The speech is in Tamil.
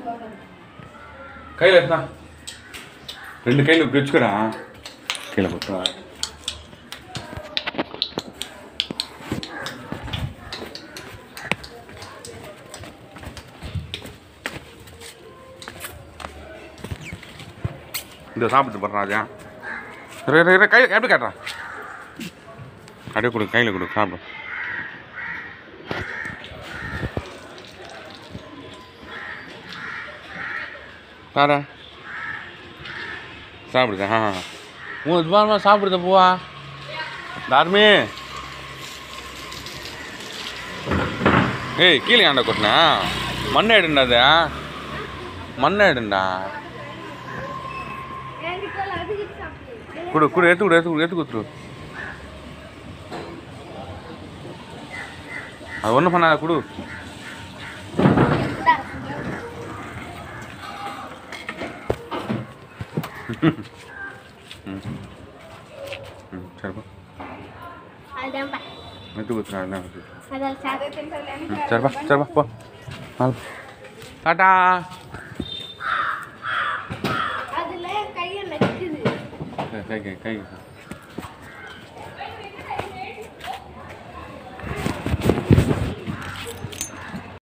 கையில் எடுத்தா ரெண்டு கையில் இப்படி வச்சுக்கடா கீழே போட்டுவா இந்த சாப்பிட்டு போடுறா ராஜா இரு, இரு, இரு, கையில் எப்படி காட்டுறா அப்படியே கொடு கையில் கொடு சாப்பிடு தாரா சாப்பிடுதா ஆ மூணு துபாரமா சாப்பிடுத பூவா தார்மி ஏய் கீழே ஆண்ட கொட்டினா மண்ணை எடுண்டா அது மண்ணை எடுண்டா கொடு கொடு எடுத்து கொடு எடுத்து கொடு எடுத்து கொடுத்துரு அது ஒன்றும் பண்ணாத கொடு ம் ம் சரிப்பா எடுத்து கொடுத்துரு அதெல்லாம் எடுத்து ம் சரிப்பா சரிப்பா போ நாலு டாட்டா அதுல கையை நக்குது கை கை கை